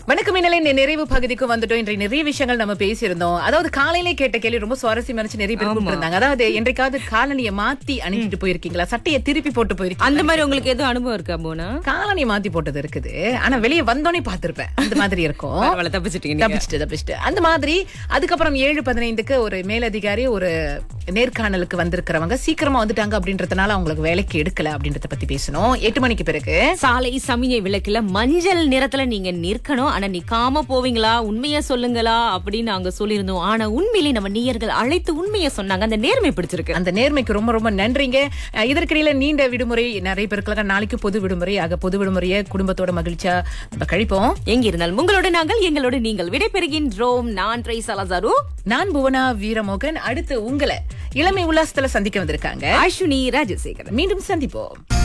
வணக்கம் இந்நிலையின் நிறைவு பகுதிக்கு வந்துட்டோம் இன்றைய நிறைய விஷயங்கள் நம்ம பேசியிருந்தோம் அதாவது காலையிலே கேட்ட கேள்வி ரொம்ப சுவாரஸ்யமா இருந்துச்சு நிறைய பேர் கூப்பிட்டிருந்தாங்க அதாவது என்றைக்காவது காலனியை மாத்தி அணிஞ்சிட்டு போயிருக்கீங்களா சட்டையை திருப்பி போட்டு போயிருக்கீங்க அந்த மாதிரி உங்களுக்கு எதுவும் அனுபவம் இருக்கா போனா காலனி மாத்தி போட்டது இருக்குது ஆனா வெளியே வந்தோடனே பார்த்திருப்பேன் அந்த மாதிரி இருக்கும் பரவாயில்ல தப்பிச்சிட்டீங்க நீங்க. தப்பிச்சுட்டு தப்பிச்சுட்டு அந்த மாதிரி அதுக்கப்புறம் ஏழு பதினைந்துக்கு ஒரு மேலதிகாரி ஒரு நேர்காணலுக்கு வந்திருக்கிறவங்க சீக்கிரமா வந்துட்டாங்க அப்படின்றதுனால அவங்களுக்கு வேலைக்கு எடுக்கல அப்படின்றத பத்தி பேசணும் எட்டு மணிக்கு பிறகு சாலை சமிகை விளக்குல மஞ்சள் நிறத்துல நீங்க நிற்கணும் ஆனா நிக்காம போவீங்களா உண்மைய சொல்லுங்களா அப்படின்னு நாங்க சொல்லியிருந்தோம் ஆனா உண்மையிலே நம்ம நேயர்கள் அழைத்து உண்மையை சொன்னாங்க அந்த நேர்மை பிடிச்சிருக்கு அந்த நேர்மைக்கு ரொம்ப ரொம்ப நன்றிங்க அஹ் இதற்கிடையில நீண்ட விடுமுறை நிறைய பேருக்கு நாளைக்கு பொது விடுமுறை ஆக பொது விடுமுறையை குடும்பத்தோட மகிழ்ச்சியா நம்ம கழிப்போம் எங்க இருந்தாலும் உங்களோட நாங்கள் எங்களோட நீங்கள் விடைபெறுகின்றோம் நான் ட்ரை சலசாரு நான் புவனா வீரமோகன் அடுத்து உங்களை இளமை உல்லாசத்துல சந்திக்க வந்திருக்காங்க அஸ்வினி ராஜசேகரன் மீண்டும் சந்திப்போம்